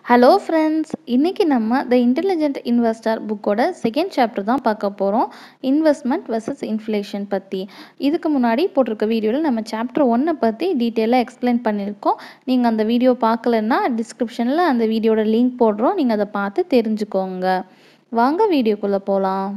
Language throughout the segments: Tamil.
ஹலோ ஃப்ரெண்ட்ஸ் இன்றைக்கி நம்ம த இன்டெலிஜென்ட் இன்வெஸ்டர் புக்கோட செகண்ட் சாப்டர் தான் பார்க்க போகிறோம் இன்வெஸ்ட்மெண்ட் வெர்சஸ் இன்ஃப்ளேஷன் பற்றி இதுக்கு முன்னாடி போட்டிருக்க வீடியோவில் நம்ம சாப்டர் ஒன்னை பற்றி டீட்டெயிலாக எக்ஸ்பிளைன் பண்ணியிருக்கோம் நீங்கள் அந்த வீடியோ பார்க்கலன்னா டிஸ்கிரிப்ஷனில் அந்த வீடியோட லிங்க் போடுறோம் நீங்கள் அதை பார்த்து தெரிஞ்சுக்கோங்க வாங்க வீடியோக்குள்ளே போகலாம்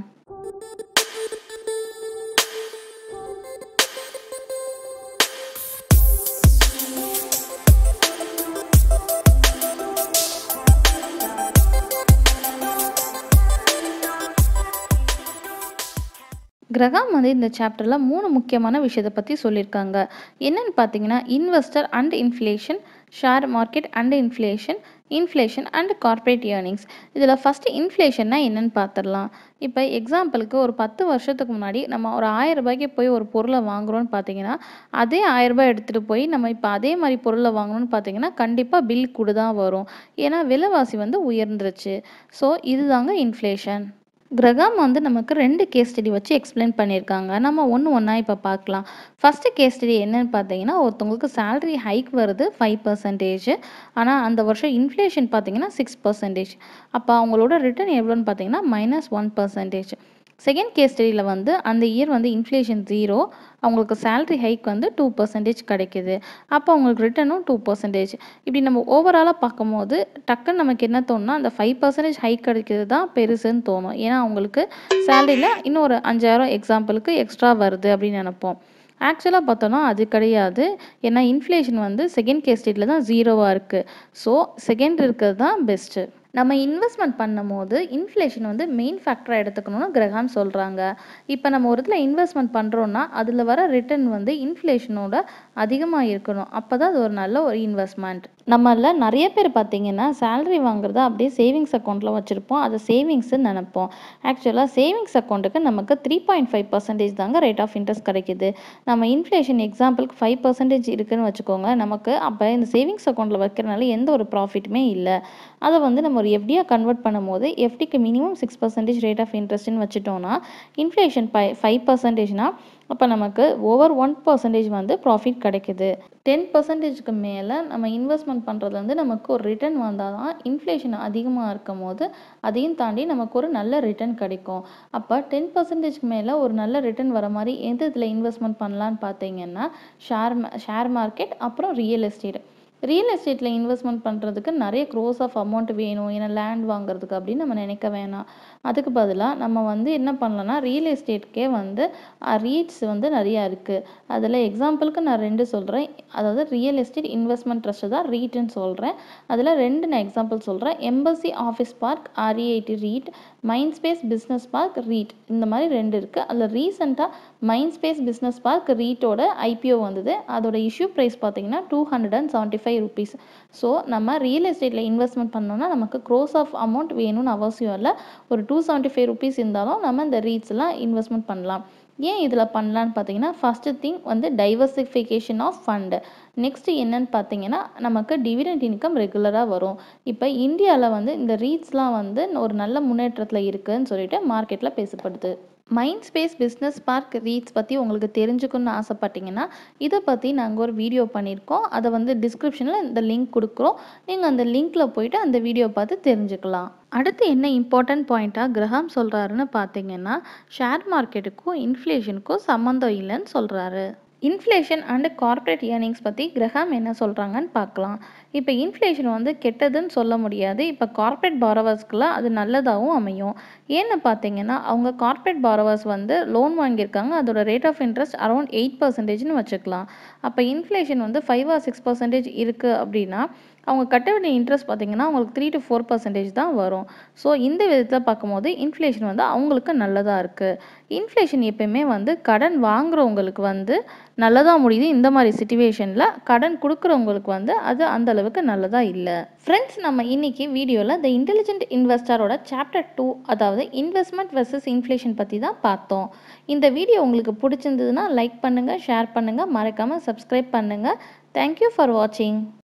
கிரகாம் வந்து இந்த சாப்டரில் மூணு முக்கியமான விஷயத்தை பற்றி சொல்லியிருக்காங்க என்னென்னு பார்த்தீங்கன்னா investor and inflation share market and inflation inflation and corporate earnings இதில் ஃபஸ்ட்டு இன்ஃப்ளேஷன்னா என்னென்னு பார்த்துடலாம் இப்போ எக்ஸாம்பிளுக்கு ஒரு பத்து வருஷத்துக்கு முன்னாடி நம்ம ஒரு ஆயிரம் ரூபாய்க்கு போய் ஒரு பொருளை வாங்குறோம்னு பார்த்தீங்கன்னா அதே ஆயிரம் ரூபாய் எடுத்துகிட்டு போய் நம்ம இப்போ அதே மாதிரி பொருளை வாங்கணும்னு பார்த்தீங்கன்னா கண்டிப்பாக பில் கூட தான் வரும் ஏன்னா விலைவாசி வந்து உயர்ந்துருச்சு ஸோ இதுதாங்க இன்ஃப்ளேஷன் கிரகாம் வந்து நமக்கு ரெண்டு கேஸ் ஸ்டடி வச்சு எக்ஸ்பிளைன் பண்ணியிருக்காங்க நம்ம ஒன்று ஒன்றா இப்போ பார்க்கலாம் ஃபஸ்ட்டு கேஸ் ஸ்டடி என்னன்னு பார்த்தீங்கன்னா ஒருத்தவங்களுக்கு சேலரி ஹைக் வருது ஃபைவ் பர்சன்டேஜ் ஆனால் அந்த வருஷம் இன்ஃப்ளேஷன் பார்த்தீங்கன்னா சிக்ஸ் பர்சன்டேஜ் அப்போ அவங்களோட ரிட்டர்ன் எவ்வளோன்னு பார்த்தீங்கன்னா minus one percentage second case ஸ்டடியில் வந்து அந்த இயர் வந்து இன்ஃப்ளேஷன் ஜீரோ அவங்களுக்கு சேலரி ஹைக் வந்து டூ பர்சன்டேஜ் கிடைக்கிது அப்போ அவங்களுக்கு ரிட்டனும் டூ பர்சன்டேஜ் இப்படி நம்ம ஓவராலாக பார்க்கும்போது டக்குன்னு நமக்கு என்ன தோணுன்னா அந்த ஃபைவ் பர்சன்டேஜ் ஹைக் கிடைக்கிறது தான் பெருசுன்னு தோணும் ஏன்னா அவங்களுக்கு சேலரியில் இன்னும் ஒரு அஞ்சாயிரம் எக்ஸாம்பிளுக்கு எக்ஸ்ட்ரா வருது அப்படின்னு நினைப்போம் ஆக்சுவலாக பார்த்தோன்னா அது கிடையாது ஏன்னா இன்ஃப்ளேஷன் வந்து செகண்ட் கேஸ் ஸ்டேட்டில் தான் ஜீரோவாக இருக்குது ஸோ செகண்ட் இருக்கிறது தான் பெஸ்ட்டு நம்ம இன்வெஸ்ட்மெண்ட் பண்ணும்போது இன்ஃப்ளேஷன் வந்து மெயின் ஃபேக்டராக எடுத்துக்கணும்னு கிரகாம் சொல்கிறாங்க இப்போ நம்ம ஒரு இதில் இன்வெஸ்ட்மெண்ட் பண்ணுறோன்னா அதில் வர ரிட்டர்ன் வந்து இன்ஃப்ளேஷனோட அதிகமாக இருக்கணும் அப்போ தான் அது ஒரு நல்ல ஒரு இன்வெஸ்ட்மெண்ட் நம்மள நிறைய பேர் பார்த்தீங்கன்னா சேலரி வாங்குறத அப்படியே சேவிங்ஸ் அக்கௌண்ட்டில் வச்சுருப்போம் அதை சேவிங்ஸ்ன்னு நினைப்போம் ஆக்சுவலாக சேவிங்ஸ் அக்கௌண்ட்டுக்கு நமக்கு த்ரீ பாயிண்ட் ஃபைவ் பர்சன்டேஜ் தாங்க ரேட் ஆஃப் இன்ட்ரெஸ்ட் கிடைக்குது நம்ம இன்ஃப்ளேஷன் எக்ஸாம்பிளுக்கு ஃபைவ் பர்சன்டேஜ் இருக்குன்னு வச்சுக்கோங்க நமக்கு அப்போ இந்த சேவிங்ஸ் அக்கௌண்ட்டில் வைக்கிறனால எந்த ஒரு ப்ராஃபிட்டுமே இல்லை அதை வந்து நம்ம ஒரு எஃப்டியாக கன்வெர்ட் பண்ணும்போது எஃப்டிக்கு minimum six percentage rate of இன்ட்ரெஸ்ட்னு வச்சுட்டோன்னா இன்ஃப்ளேஷன் ஃபை ஃபைவ் பர்சன்டேஜ்னா அப்போ நமக்கு ஓவர் ஒன் பர்சன்டேஜ் வந்து ப்ராஃபிட் கிடைக்குது டென் பர்சன்டேஜ்க்கு மேலே நம்ம இன்வெஸ்ட்மெண்ட் பண்ணுறது வந்து நமக்கு ஒரு ரிட்டர்ன் வந்தால் தான் இன்ஃப்ளேஷன் அதிகமாக இருக்கும் போது அதையும் தாண்டி நமக்கு ஒரு நல்ல ரிட்டர்ன் கிடைக்கும் அப்போ டென் பர்சன்டேஜ்க்கு மேலே ஒரு நல்ல ரிட்டர்ன் வர மாதிரி எந்த இதில் இன்வெஸ்ட்மெண்ட் பண்ணலான்னு பார்த்தீங்கன்னா ஷேர் ஷேர் மார்க்கெட் அப்புறம் ரியல் எஸ்டேட் ரியல் எஸ்டேட்டில் இன்வெஸ்ட்மெண்ட் பண்ணுறதுக்கு நிறைய க்ரோஸ் ஆஃப் அமௌண்ட் வேணும் ஏன்னா லேண்ட் வாங்குறதுக்கு அப்படின்னு நம்ம நினைக்க வேணாம் அதுக்கு பதிலாக நம்ம வந்து என்ன பண்ணலாம்னா ரியல் எஸ்டேட்கே வந்து ரீட்ஸ் வந்து நிறையா இருக்குது அதில் எக்ஸாம்பிளுக்கு நான் ரெண்டு சொல்கிறேன் அதாவது ரியல் எஸ்டேட் இன்வெஸ்ட்மெண்ட் ட்ரஸ்ட் தான் ரீட்டுன்னு சொல்கிறேன் அதில் ரெண்டு நான் எக்ஸாம்பிள் சொல்கிறேன் embassy office park R E I T REIT mind space business park REIT இந்த மாதிரி ரெண்டு இருக்குது அதில் ரீசெண்டாக மைண்ட் ஸ்பேஸ் பிஸ்னஸ் பார்க் ரீட்டோட ஐபிஓ வந்தது அதோட இஷ்யூ ப்ரைஸ் பார்த்தீங்கன்னா two hundred and seventy five rupees so நம்ம ரியல் எஸ்டேட்டில் இன்வெஸ்ட்மெண்ட் பண்ணோன்னா நமக்கு க்ரோஸ் ஆஃப் அமௌண்ட் வேணும்னு அவசியம் இல்லை ஒரு டூ செவன்ட்டி ஃபைவ் ருபீஸ் இருந்தாலும் நம்ம இந்த ரீட்ஸ்லாம் இன்வெஸ்ட்மெண்ட் பண்ணலாம் ஏன் இதில் பண்ணலான்னு பார்த்தீங்கன்னா ஃபஸ்ட்டு திங் வந்து டைவர்சிஃபிகேஷன் ஆஃப் ஃபண்டு நெக்ஸ்ட்டு என்னன்னு பார்த்தீங்கன்னா நமக்கு டிவிடெண்ட் இன்கம் ரெகுலராக வரும் இப்போ இந்தியாவில் வந்து இந்த ரீட்ஸ்லாம் வந்து ஒரு நல்ல முன்னேற்றத்தில் இருக்குதுன்னு சொல்லிட்டு மார்க்கெட்டில் பேசப்படுது mind space business park REITs பற்றி உங்களுக்கு தெரிஞ்சுக்கணும்னு ஆசைப்பட்டீங்கன்னா இதை பற்றி நாங்கள் ஒரு வீடியோ பண்ணியிருக்கோம் அதை வந்து டிஸ்கிரிப்ஷனில் இந்த லிங்க் கொடுக்குறோம் நீங்கள் அந்த லிங்க்கில் போயிட்டு அந்த வீடியோ பார்த்து தெரிஞ்சுக்கலாம் அடுத்து என்ன இம்பார்ட்டன்ட் பாயிண்ட்டாக கிரகாம் சொல்கிறாருன்னு பார்த்தீங்கன்னா ஷேர் மார்க்கெட்டுக்கும் இன்ஃப்ளேஷனுக்கும் சம்மந்தம் இல்லைன்னு சொல்கிறாரு இன்ஃப்ளேஷன் அண்டு கார்ப்பரேட் ஏர்னிங்ஸ் பற்றி கிரகாம் என்ன சொல்கிறாங்கன்னு பார்க்கலாம் இப்போ இன்ஃப்ளேஷன் வந்து கெட்டதுன்னு சொல்ல முடியாது இப்போ கார்ப்பரேட் பாரோவர்ஸ்க்குலாம் அது நல்லதாகவும் அமையும் ஏன்னு பார்த்தீங்கன்னா அவங்க கார்ப்பரேட் பாரோவர்ஸ் வந்து லோன் வாங்கியிருக்காங்க அதோட rate of interest around eight பர்சன்டேஜ்னு வச்சுக்கலாம் அப்போ இன்ஃப்ளேஷன் வந்து ஃபைவ் ஆர் சிக்ஸ் பர்சன்டேஜ் இருக்குது அப்படின்னா அவங்க கட்ட வேண்டிய இன்ட்ரெஸ்ட் பார்த்தீங்கன்னா அவங்களுக்கு த்ரீ டு ஃபோர் பர்சன்டேஜ் தான் வரும் ஸோ இந்த விதத்தில் பார்க்கும்போது இன்ஃப்ளேஷன் வந்து அவங்களுக்கு நல்லதாக இருக்குது இன்ஃப்ளேஷன் எப்பயுமே வந்து கடன் வாங்குறவங்களுக்கு வந்து நல்லதாக முடியுது இந்த மாதிரி சுச்சுவேஷனில் கடன் கொடுக்குறவங்களுக்கு வந்து அது அந்த அளவுக்கு நல்லதாக இல்லை ஃப்ரெண்ட்ஸ் நம்ம இன்னைக்கு வீடியோவில் த இன்டெலிஜென்ட் இன்வெஸ்டரோட சாப்டர் டூ அதாவது இன்வெஸ்ட்மெண்ட் வெர்சஸ் இன்ஃப்ளேஷன் பற்றி தான் பார்த்தோம் இந்த வீடியோ உங்களுக்கு பிடிச்சிருந்ததுன்னா லைக் பண்ணுங்கள் ஷேர் பண்ணுங்கள் மறக்காமல் சப்ஸ்கிரைப் பண்ணுங்கள் தேங்க்யூ ஃபார் வாட்சிங்